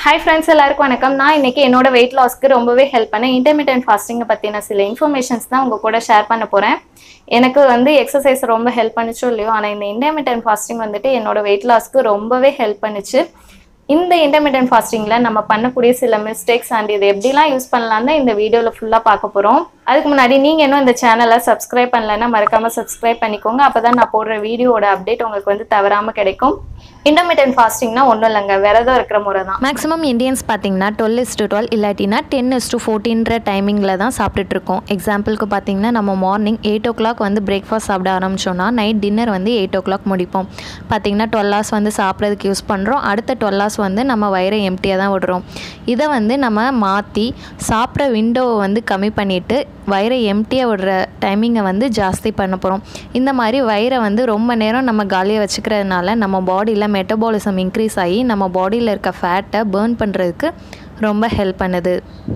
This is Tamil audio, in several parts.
ஹாய் ஃப்ரெண்ட்ஸ் எல்லாருக்கும் வணக்கம் நான் இன்னைக்கு என்னோட வெயிட் லாஸ்க்கு ரொம்பவே ஹெல்ப் பண்ண இன்டர்மீடியன்ட் ஃபாஸ்டிங்கை பற்றின சில இன்ஃபர்மேஷன்ஸ் தான் உங்கள் கூட ஷேர் பண்ண போகிறேன் எனக்கு வந்து எக்ஸசைஸ் ரொம்ப ஹெல்ப் பண்ணுச்சோ இல்லையோ ஆனால் இந்த இன்டர்மீடியன்ட் ஃபாஸ்டிங் வந்துட்டு என்னோட வெயிட் லாஸ்க்கு ரொம்பவே ஹெல்ப் பண்ணுச்சு இந்த இன்டர்மீடியன்ட் ஃபாஸ்டிங்கில் நம்ம பண்ணக்கூடிய சில மிஸ்டேக்ஸ் அண்ட் இது எப்படிலாம் யூஸ் பண்ணலாம் தான் இந்த வீடியோவில் ஃபுல்லாக பார்க்க போகிறோம் அதுக்கு முன்னாடி நீங்கள் இன்னும் இந்த சேனலை சப்ஸ்கிரைப் பண்ணலைன்னா மறக்காமல் சப்ஸ்கிரைப் பண்ணிக்கோங்க அப்போ தான் நான் போடுற வீடியோட அப்டேட் உங்களுக்கு வந்து தவறாமல் கிடைக்கும் இன்டர்மீடியன்ட் ஃபாஸ்டிங்னா ஒன்றும் இல்லைங்க விரதம் இருக்கிற முறை தான் மேக்ஸிமம் இந்தியன்ஸ் பார்த்தீங்கன்னா டுவெல் இஸ் டு டுவெல் இல்லாட்டினா டென் இஸ் டு ஃபோர்டீன்ற டைமிங்கில் தான் சாப்பிட்டுட்டு இருக்கோம் எக்ஸாம்பிளுக்கு பார்த்தீங்கன்னா நம்ம மார்னிங் எயிட் ஓ கிளாக் வந்து பிரேக்ஃபாஸ்ட் சாப்பிட ஆரம்பிச்சோன்னா நைட் டின்னர் வந்து எயிட் ஓ கிளாக் முடிப்போம் பார்த்தீங்கன்னா டுவெல் ஹவர்ஸ் வந்து சாப்பிட்றதுக்கு யூஸ் பண்ணுறோம் அடுத்த டுவெல் ஹவர்ஸ் வந்து நம்ம வயிறை எம்டியாக தான் விடுறோம் இதை வந்து நம்ம மாற்றி சாப்பிட்ற விண்டோவை வந்து கம்மி பண்ணிவிட்டு வயிறை எம்டியாக விடுற டைமிங்கை வந்து ஜாஸ்தி பண்ண போகிறோம் இந்த மாதிரி வயிறை வந்து ரொம்ப நேரம் நம்ம காலியாக வச்சுக்கிறதுனால நம்ம பாடியில் மெட்டபாலிசம் இன்க்ரீஸ் ஆகி நம்ம பாடியில் இருக்க ஃபேட்டை பேர்ன் பண்ணுறதுக்கு ரொம்ப ஹெல்ப் பண்ணுது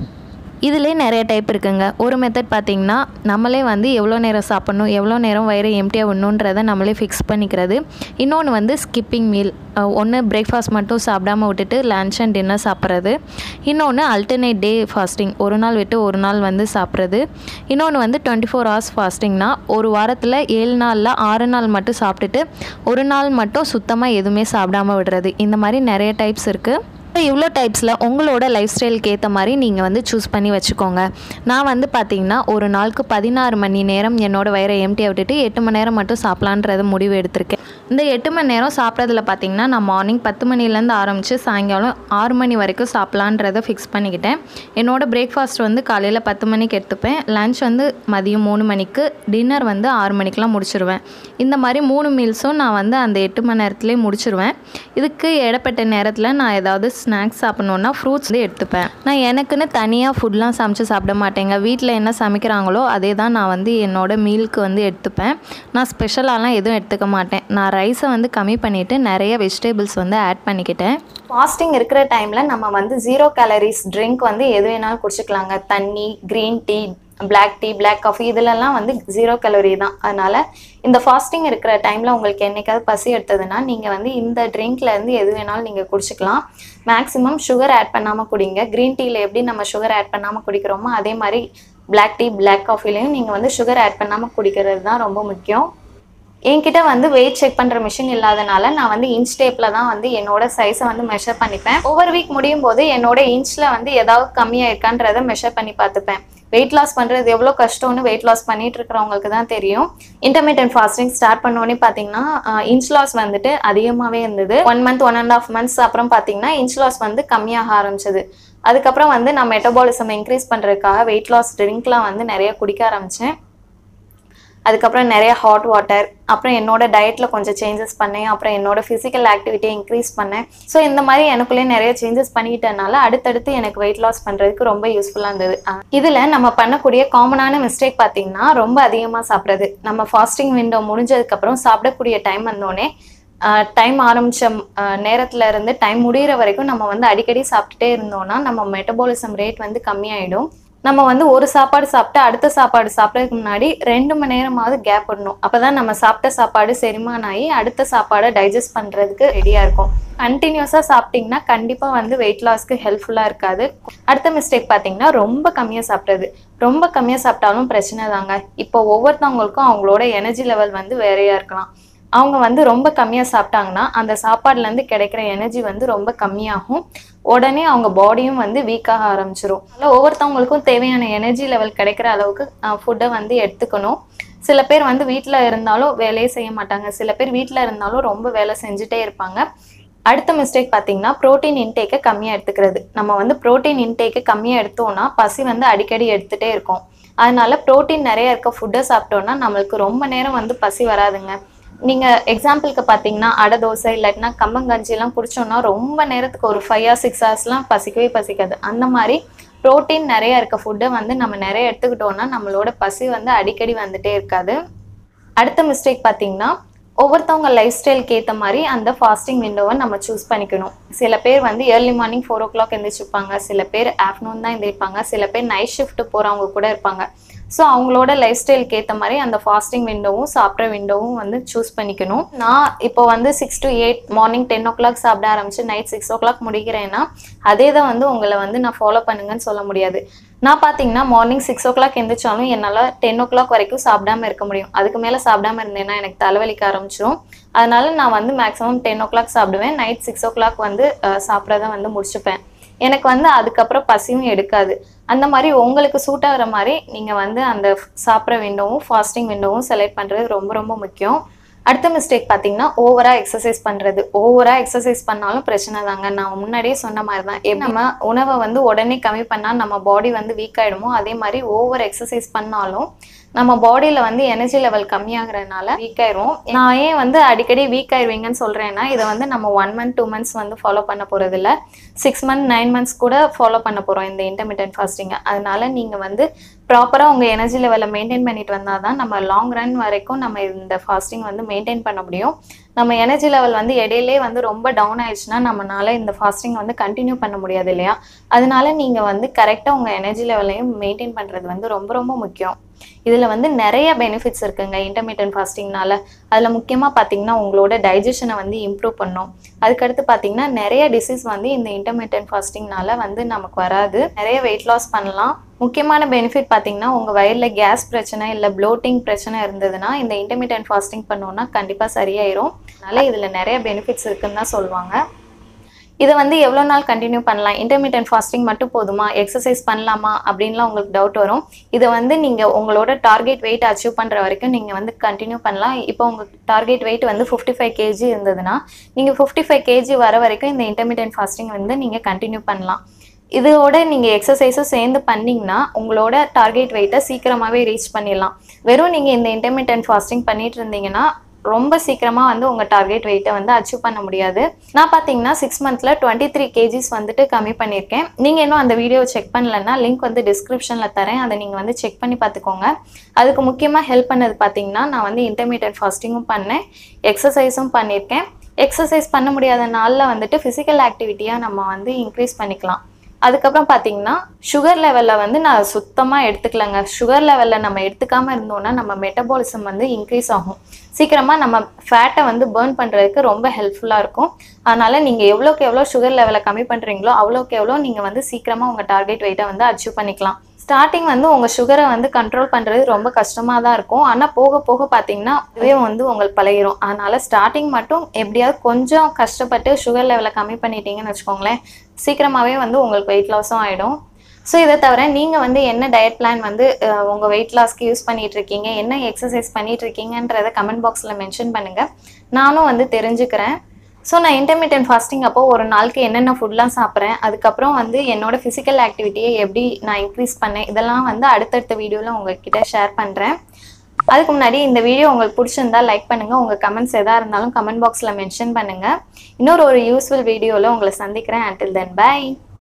இதிலே நிறைய டைப் இருக்குங்க ஒரு மெத்தட் பார்த்திங்கன்னா நம்மளே வந்து எவ்வளோ நேரம் சாப்பிட்ணும் எவ்வளோ நேரம் வயிறு எம்டியாக விடணுன்றதை நம்மளே ஃபிக்ஸ் பண்ணிக்கிறது இன்னொன்று வந்து ஸ்கிப்பிங் மீல் ஒன்று பிரேக்ஃபாஸ்ட் மட்டும் சாப்பிடாம விட்டுட்டு லன்ச் அண்ட் டின்னர் சாப்பிட்றது இன்னொன்று அல்டர்னேட் டே ஃபாஸ்டிங் ஒரு நாள் விட்டு ஒரு நாள் வந்து சாப்பிட்றது இன்னொன்று வந்து டுவெண்ட்டி ஃபோர் ஹவர்ஸ் ஃபாஸ்டிங்னா ஒரு வாரத்தில் ஏழு நாளில் ஆறு நாள் மட்டும் சாப்பிட்டுட்டு ஒரு நாள் மட்டும் சுத்தமாக எதுவுமே சாப்பிடாம விடுறது இந்த மாதிரி நிறைய டைப்ஸ் இருக்குது இவ்வளோ டைப்ஸில் உங்களோட லைஃப் ஸ்டைலுக்கு ஏற்ற மாதிரி நீங்கள் வந்து சூஸ் பண்ணி வச்சுக்கோங்க நான் வந்து பார்த்தீங்கன்னா ஒரு நாளுக்கு பதினாறு மணி நேரம் என்னோட வயிறை எம்டியை விட்டுட்டு எட்டு மணி நேரம் மட்டும் சாப்பிட்லான்றத முடிவு எடுத்திருக்கேன் இந்த எட்டு மணி நேரம் சாப்பிட்றதுல பார்த்தீங்கன்னா நான் மார்னிங் பத்து மணிலேருந்து ஆரம்பித்து சாயங்காலம் ஆறு மணி வரைக்கும் சாப்பிட்லான்றதை ஃபிக்ஸ் பண்ணிக்கிட்டேன் என்னோட பிரேக்ஃபாஸ்ட் வந்து காலையில் பத்து மணிக்கு எடுத்துப்பேன் லன்ச் வந்து மதியம் மூணு மணிக்கு டின்னர் வந்து ஆறு மணிக்கெலாம் முடிச்சிருவேன் இந்த மாதிரி மூணு மீல்ஸும் நான் வந்து அந்த எட்டு மணி நேரத்துலேயே முடிச்சிருவேன் இதுக்கு இடப்பட்ட நேரத்தில் நான் ஏதாவது ஸ்நாக்ஸ் சாப்பிட்ணுன்னா ஃப்ரூட்ஸ் வந்து எடுத்துப்பேன் நான் எனக்குன்னு தனியாக ஃபுட்லாம் சமைச்சு சாப்பிட மாட்டேங்க வீட்டில் என்ன சமைக்கிறாங்களோ அதே தான் நான் வந்து என்னோட மீலுக்கு வந்து எடுத்துப்பேன் நான் ஸ்பெஷலாலாம் எதுவும் எடுத்துக்க மாட்டேன் நான் ரைஸை வந்து கம்மி பண்ணிவிட்டு நிறைய வெஜிடபிள்ஸ் வந்து ஆட் பண்ணிக்கிட்டேன் ஃபாஸ்டிங் இருக்கிற டைமில் நம்ம வந்து ஜீரோ கேலரிஸ் ட்ரிங்க் வந்து எது வேணாலும் குடிச்சிக்கலாங்க தண்ணி green tea black tea black coffee இதுலலாம் வந்து ஜீரோ கலோரி தான் அதனால் இந்த ஃபாஸ்டிங் இருக்கிற டைமில் உங்களுக்கு என்னைக்காவது பசி எடுத்ததுன்னா நீங்கள் வந்து இந்த ட்ரிங்க்ல இருந்து எது வேணாலும் நீங்கள் குடிச்சிக்கலாம் மேக்ஸிமம் சுகர் ஆட் பண்ணாமல் குடிங்க க்ரீன் டீயில் எப்படி நம்ம சுகர் ஆட் பண்ணாமல் குடிக்கிறோமோ அதே மாதிரி பிளாக் டீ பிளாக் காஃபிலையும் நீங்கள் வந்து சுகர் ஆட் பண்ணாமல் குடிக்கிறது தான் ரொம்ப முக்கியம் என்கிட்ட வந்து வெயிட் செக் பண்ணுற மிஷின் இல்லாதனால நான் வந்து இன்ச் டேப்பில் தான் வந்து என்னோட சைஸை வந்து மெஷர் பண்ணிப்பேன் ஒவ்வொரு வீக் முடியும் போது என்னோட இன்ச்சில் வந்து ஏதாவது கம்மியாக இருக்கான்றதை மெஷர் பண்ணி பார்த்துப்பேன் வெயிட் லாஸ் பண்ணுறது எவ்வளோ கஷ்டம்னு வெயிட் லாஸ் பண்ணிட்டு இருக்கிறவங்களுக்கு தான் தெரியும் இன்டர்மீடியன்ட் ஃபாஸ்டிங் ஸ்டார்ட் பண்ணோடனே பார்த்தீங்கன்னா இன்ச் லாஸ் வந்துட்டு அதிகமாகவே இருந்தது one month one and half months அப்புறம் பார்த்தீங்கன்னா இன்ச் லாஸ் வந்து கம்மியாக ஆரம்பிச்சது அதுக்கப்புறம் வந்து நான் மெட்டபாலிசம் இன்க்ரீஸ் பண்ணுறதுக்காக வெயிட் லாஸ் ட்ரிங்க்லாம் வந்து நிறைய குடிக்க ஆரம்பித்தேன் அதுக்கப்புறம் நிறைய ஹாட் வாட்டர் அப்புறம் என்னோட டயட்டில் கொஞ்சம் சேஞ்சஸ் பண்ணேன் அப்புறம் என்னோட ஃபிசிக்கல் ஆக்டிவிட்டியை இன்க்ரீஸ் பண்ணேன் ஸோ இந்த மாதிரி எனக்குள்ளே நிறைய சேஞ்சஸ் பண்ணிக்கிட்டனால அடுத்தடுத்து எனக்கு வெயிட் லாஸ் பண்ணுறதுக்கு ரொம்ப யூஸ்ஃபுல்லாக இருந்தது இதில் நம்ம பண்ணக்கூடிய காமனான மிஸ்டேக் பார்த்தீங்கன்னா ரொம்ப அதிகமாக சாப்பிட்றது நம்ம ஃபாஸ்டிங் விண்டோ முடிஞ்சதுக்கப்புறம் சாப்பிடக்கூடிய டைம் வந்தோடனே டைம் ஆரம்பித்த நேரத்தில் இருந்து டைம் முடிகிற வரைக்கும் நம்ம வந்து அடிக்கடி சாப்பிட்டுட்டே இருந்தோம்னா நம்ம மெட்டபாலிசம் ரேட் வந்து கம்மியாயிடும் நம்ம வந்து ஒரு சாப்பாடு சாப்பிட்டு அடுத்த சாப்பாடு சாப்பிட்றதுக்கு முன்னாடி ரெண்டு மணி நேரமாவது கேப் விடணும் அப்பதான் நம்ம சாப்பிட்ட சாப்பாடு செரிமானம் ஆகி அடுத்த சாப்பாடை டைஜஸ்ட் பண்ணுறதுக்கு ரெடியாக இருக்கும் கண்டினியூஸாக சாப்பிட்டிங்கன்னா கண்டிப்பாக வந்து வெயிட் லாஸ்க்கு ஹெல்ப்ஃபுல்லாக இருக்காது அடுத்த மிஸ்டேக் பார்த்தீங்கன்னா ரொம்ப கம்மியாக சாப்பிட்றது ரொம்ப கம்மியாக சாப்பிட்டாலும் பிரச்சனை தாங்க இப்போ ஒவ்வொருத்தவங்களுக்கும் அவங்களோட எனர்ஜி லெவல் வந்து வேறையாக இருக்கலாம் அவங்க வந்து ரொம்ப கம்மியாக சாப்பிட்டாங்கன்னா அந்த சாப்பாடுலேருந்து கிடைக்கிற எனர்ஜி வந்து ரொம்ப கம்மியாகும் உடனே அவங்க பாடியும் வந்து வீக்காக ஆரம்பிச்சிரும் அதனால் ஒவ்வொருத்தவங்களுக்கும் தேவையான எனர்ஜி லெவல் கிடைக்கிற அளவுக்கு ஃபுட்டை வந்து எடுத்துக்கணும் சில பேர் வந்து வீட்டில் இருந்தாலும் வேலையே செய்ய மாட்டாங்க சில பேர் வீட்டில் இருந்தாலும் ரொம்ப வேலை செஞ்சுட்டே இருப்பாங்க அடுத்த மிஸ்டேக் பார்த்தீங்கன்னா ப்ரோட்டீன் இன்டேக்கை கம்மியாக எடுத்துக்கிறது நம்ம வந்து ப்ரோட்டீன் இன்டேக்கு கம்மியாக எடுத்தோம்னா பசி வந்து அடிக்கடி எடுத்துகிட்டே இருக்கும் அதனால ப்ரோட்டீன் நிறைய இருக்க ஃபுட்டை சாப்பிட்டோம்னா நம்மளுக்கு ரொம்ப நேரம் வந்து பசி வராதுங்க நீங்கள் எக்ஸாம்பிளுக்கு பார்த்தீங்கன்னா அடை தோசை இல்லாட்டினா கம்பங்கஞ்சிலாம் குடிச்சோம்னா ரொம்ப நேரத்துக்கு ஒரு ஃபைவ் ஆர் சிக்ஸ் ஹவர்ஸ்லாம் பசிக்கவே பசிக்காது அந்த மாதிரி ப்ரோட்டீன் நிறைய இருக்க ஃபுட்டை வந்து நம்ம நிறைய எடுத்துக்கிட்டோம்னா நம்மளோட பசி வந்து அடிக்கடி வந்துட்டே இருக்காது அடுத்த மிஸ்டேக் பார்த்தீங்கன்னா ஒவ்வொருத்தவங்க லைஃப் ஸ்டைலுக்கு ஏற்ற மாதிரி அந்த ஃபாஸ்டிங் விண்டோவை நம்ம சூஸ் பண்ணிக்கணும் சில பேர் வந்து early morning four o'clock எழுந்திரிச்சிருப்பாங்க சில பேர் ஆஃப்டர்நூன் தான் எழுந்திரிப்பாங்க சில பேர் நைட் ஷிஃப்ட் போகிறவங்க கூட இருப்பாங்க ஸோ அவங்களோட லைஃப் ஸ்டைலுக்கு ஏற்ற மாதிரி அந்த ஃபாஸ்டிங் விண்டோவும் சாப்பிட்ற விண்டோவும் வந்து சூஸ் பண்ணிக்கணும் நான் இப்போ வந்து six to eight morning ten o'clock சாப்பிட ஆரம்பிச்சு நைட் சிக்ஸ் ஓ கிளாக் முடிக்கிறேன்னா அதே தான் வந்து உங்களை வந்து நான் ஃபாலோ பண்ணுங்கன்னு சொல்ல முடியாது நான் பார்த்தீங்கன்னா மார்னிங் சிக்ஸ் ஓ கிளாக் எந்திரிச்சாலும் என்னால் டென் ஓ கிளாக் வரைக்கும் சாப்பிடாம இருக்க முடியும் அதுக்கு மேலே சாப்பிடாம இருந்தேன்னா எனக்கு தலைவலிக்க ஆரம்பிச்சிரும் அதனால நான் வந்து மேக்ஸிமம் டென் ஓ கிளாக் சாப்பிடுவேன் நைட் சிக்ஸ் ஓ கிளாக் வந்து சாப்பிட்றத வந்து முடிச்சுப்பேன் எனக்கு வந்து அதுக்கப்புறம் பசியும் எடுக்காது அந்த மாதிரி உங்களுக்கு சூட் ஆகிற மாதிரி நீங்கள் வந்து அந்த சாப்பிட்ற விண்டோவும் ஃபாஸ்டிங் விண்டோவும் செலக்ட் பண்ணுறது ரொம்ப ரொம்ப முக்கியம் அடுத்த மிஸ்டேக் பார்த்தீங்கன்னா ஓவராக எக்ஸசைஸ் பண்ணுறது ஓவராக எக்ஸசைஸ் பண்ணாலும் பிரச்சனை தாங்க நான் முன்னாடியே சொன்ன மாதிரி தான் எப்படி நம்ம உணவை வந்து உடனே கம்மி பண்ணால் நம்ம பாடி வந்து வீக் ஆகிடுமோ அதே மாதிரி ஓவர் எக்ஸசைஸ் பண்ணாலும் நம்ம பாடியில் வந்து எனர்ஜி லெவல் கம்மியாகிறதுனால வீக் ஆயிரும் நான் ஏன் வந்து அடிக்கடி வீக் ஆயிடுவீங்கன்னு சொல்கிறேன்னா இதை வந்து நம்ம ஒன் மந்த் டூ மந்த்ஸ் வந்து ஃபாலோ பண்ண போகிறது இல்லை சிக்ஸ் மந்த் நைன் மந்த்ஸ் கூட ஃபாலோ பண்ண போகிறோம் இந்த இன்டர்மீடியன்ட் ஃபாஸ்டிங்கை அதனால நீங்கள் வந்து ப்ராப்பராக உங்கள் எனர்ஜி லெவலை மெயின்டைன் பண்ணிட்டு வந்தால் தான் நம்ம லாங் ரன் வரைக்கும் நம்ம இந்த ஃபாஸ்டிங் வந்து மெயின்டைன் பண்ண முடியும் நம்ம எனர்ஜி லெவல் வந்து இடையிலே வந்து ரொம்ப டவுன் ஆயிடுச்சுன்னா நம்மளால இந்த ஃபாஸ்டிங் வந்து கண்டினியூ பண்ண முடியாது இல்லையா அதனால நீங்கள் வந்து கரெக்டாக உங்கள் எனர்ஜி லெவலையும் மெயின்டைன் பண்ணுறது வந்து ரொம்ப ரொம்ப முக்கியம் இதில் வந்து நிறைய பெனிஃபிட்ஸ் இருக்குங்க இன்டர்மீடியன்ட் ஃபாஸ்டிங்னால அதில் முக்கியமாக பார்த்தீங்கன்னா உங்களோட டைஜஷனை வந்து இம்ப்ரூவ் பண்ணும் அதுக்கடுத்து பார்த்தீங்கன்னா நிறைய டிசீஸ் வந்து இந்த இன்டர்மீடியன்ட் ஃபாஸ்டிங்னால வந்து நமக்கு வராது நிறைய வெயிட் லாஸ் பண்ணலாம் முக்கியமான பெனிஃபிட் பார்த்தீங்கன்னா உங்கள் வயிறில் கேஸ் பிரச்சனை இல்லை ப்ளோட்டிங் பிரச்சனை இருந்ததுன்னா இந்த இன்டர்மீடியன்ட் ஃபாஸ்டிங் பண்ணோன்னா கண்டிப்பாக சரியாயிரும் அதனால் இதில் நிறைய பெனிஃபிட்ஸ் இருக்குன்னு தான் சொல்லுவாங்க இதை வந்து எவ்வளோ நாள் கண்டினியூ பண்ணலாம் இன்டர்மீடியன்ட் ஃபாஸ்டிங் மட்டும் போதுமா எக்ஸசைஸ் பண்ணலாமா அப்படின்லாம் உங்களுக்கு டவுட் வரும் இதை வந்து நீங்கள் உங்களோட டார்கெட் வெயிட் அச்சீவ் பண்ணுற வரைக்கும் நீங்கள் வந்து கண்டினியூ பண்ணலாம் இப்போ உங்கள் டார்கெட் வெயிட் வந்து ஃபிஃப்டி ஃபைவ் கேஜி இருந்ததுன்னா நீங்கள் ஃபிஃப்டி ஃபைவ் கேஜி வர வரைக்கும் இந்த இன்டர்மீடியன்ட் ஃபாஸ்டிங் வந்து நீங்கள் கண்டினியூ பண்ணலாம் இதோட நீங்கள் எக்ஸசைஸும் சேர்ந்து பண்ணிங்கன்னா உங்களோட டார்கெட் வெயிட்டை சீக்கிரமாகவே ரீச் பண்ணிடலாம் வெறும் நீங்கள் இந்த இன்டர்மீடியன்ட் ஃபாஸ்டிங் பண்ணிட்டு இருந்தீங்கன்னா ரொம்ப சீக்கிரமாக வந்து உங்கள் டார்கெட் வெயிட்டை வந்து அச்சீவ் பண்ண முடியாது நான் பார்த்தீங்கன்னா சிக்ஸ் மந்த்தில் டுவெண்ட்டி த்ரீ கேஜிஸ் வந்துட்டு கம்மி பண்ணியிருக்கேன் நீங்கள் இன்னும் அந்த வீடியோ செக் பண்ணலன்னா லிங்க் வந்து டிஸ்கிரிப்ஷனில் தரேன் அதை நீங்கள் வந்து செக் பண்ணி பார்த்துக்கோங்க அதுக்கு முக்கியமாக ஹெல்ப் பண்ணது பார்த்தீங்கன்னா நான் வந்து இன்டர்மீடியட் ஃபாஸ்டிங்கும் பண்ணேன் எக்ஸசைஸும் பண்ணியிருக்கேன் எக்ஸசைஸ் பண்ண முடியாத நாளில் வந்துட்டு ஃபிசிக்கல் ஆக்டிவிட்டியாக நம்ம வந்து இன்க்ரீஸ் பண்ணிக்கலாம் அதுக்கப்புறம் பார்த்தீங்கன்னா சுகர் லெவலில் வந்து நான் சுத்தமாக எடுத்துக்கலங்க சுகர் லெவலில் நம்ம எடுத்துக்காமல் இருந்தோம்னா நம்ம மெட்டபாலிசம் வந்து இன்க்ரீஸ் ஆகும் சீக்கிரமாக நம்ம ஃபேட்டை வந்து பேர்ன் பண்ணுறதுக்கு ரொம்ப ஹெல்ப்ஃபுல்லாக இருக்கும் அதனால் நீங்கள் எவ்வளோக்கு எவ்வளோ சுகர் லெவலை கம்மி பண்ணுறீங்களோ அவ்வளோக்கு எவ்வளோ நீங்கள் வந்து சீக்கிரமாக உங்கள் டார்கெட் வெயிட்டை வந்து அச்சீவ் பண்ணிக்கலாம் ஸ்டார்டிங் வந்து உங்கள் சுகரை வந்து கண்ட்ரோல் பண்ணுறது ரொம்ப கஷ்டமாக தான் இருக்கும் ஆனால் போக போக பார்த்தீங்கன்னா இதுவே வந்து உங்களுக்கு பழகிரும் அதனால் ஸ்டார்டிங் மட்டும் எப்படியாவது கொஞ்சம் கஷ்டப்பட்டு சுகர் லெவலை கம்மி பண்ணிட்டீங்கன்னு வச்சுக்கோங்களேன் சீக்கிரமாகவே வந்து உங்களுக்கு வெயிட் லாஸும் ஆகிடும் ஸோ இதை தவிர நீங்கள் வந்து என்ன டயட் பிளான் வந்து அஹ், உங்கள் வெயிட் லாஸ்க்கு யூஸ் பண்ணிட்டு இருக்கீங்க என்ன எக்ஸசைஸ் பண்ணிட்டு இருக்கீங்கன்றத கமெண்ட் பாக்ஸில் மென்ஷன் பண்ணுங்கள் நானும் வந்து தெரிஞ்சுக்கிறேன் ஸோ நான் இன்டர்மீடியன்ட் ஃபாஸ்டிங் அப்போ ஒரு நாளுக்கு என்னென்ன ஃபுட்லாம் சாப்பிட்றேன் அதுக்கப்புறம் வந்து என்னோட ஃபிசிக்கல் ஆக்டிவிட்டியை எப்படி நான் இன்க்ரீஸ் பண்ணேன் இதெல்லாம் வந்து அடுத்தடுத்த வீடியோவில் உங்ககிட்ட ஷேர் பண்ணுறேன் அதுக்கு முன்னாடி இந்த வீடியோ உங்களுக்கு பிடிச்சிருந்தா லைக் பண்ணுங்கள் உங்கள் கமெண்ட்ஸ் எதாக இருந்தாலும் கமெண்ட் பாக்ஸில் மென்ஷன் பண்ணுங்கள் இன்னொரு ஒரு யூஸ்ஃபுல் வீடியோவில் உங்களை சந்திக்கிறேன் until தென் பை